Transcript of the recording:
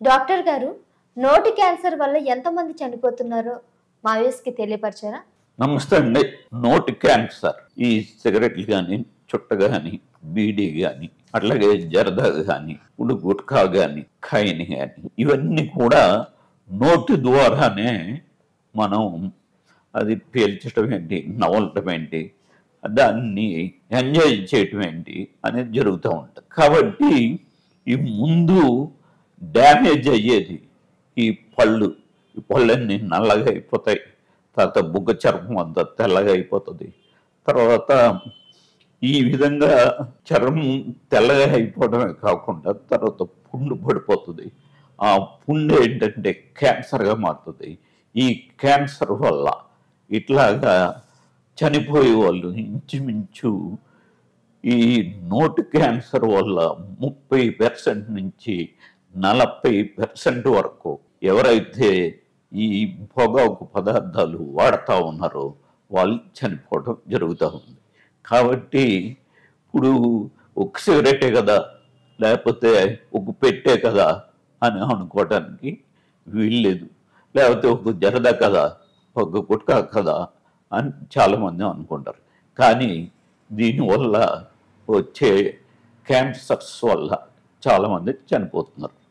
doctor గారు నోటి cancer వల్ల ఎంతమంది చనిపోతున్నారో మా వ్యూస్కి తెలియపరచారా నమస్తే అండి నోటి క్యాన్సర్ ఈ సిగరెట్లు కానీ చుట్ట కానీ బీడీ కానీ అట్లాగే జరదా కానీ ఇప్పుడు గుట్కా కానీ ఖైని కానీ ఇవన్నీ కూడా నోటి ద్వారానే మనం అది పీల్చడం ఏంటి నవలటం ఏంటి దాన్ని ఎంజాయ్ చేయటం ఏంటి అనేది జరుగుతూ ఉంటుంది కాబట్టి ఈ ముందు డ్యామేజ్ అయ్యేది ఈ పళ్ళు ఈ పళ్ళన్నీ నల్లగా అయిపోతాయి తర్వాత బుగ్గ చర్మం అంతా తెల్లగా అయిపోతుంది తర్వాత ఈ విధంగా చర్మం తెల్లగా అయిపోవడమే కాకుండా తర్వాత పుండు పడిపోతుంది ఆ పుండు ఏంటంటే క్యాన్సర్గా మారుతుంది ఈ క్యాన్సర్ వల్ల ఇట్లాగా చనిపోయే వాళ్ళు ఇంచుమించు ఈ నోటి క్యాన్సర్ వల్ల ముప్పై పర్సెంట్ నుంచి నలభై పర్సెంట్ వరకు ఎవరైతే ఈ పొగాకు పదార్థాలు వాడుతూ ఉన్నారో వాళ్ళు చనిపోవడం జరుగుతూ ఉంది కాబట్టి ఇప్పుడు ఒక సిగరెటే కదా లేకపోతే ఒక పెట్టే కదా అని అనుకోవడానికి వీల్లేదు లేకపోతే ఒక జరద కదా ఒక గుట్కా కదా అని చాలామంది అనుకుంటారు కానీ దీనివల్ల వచ్చే క్యాన్సర్స్ వల్ల చాలామంది చనిపోతున్నారు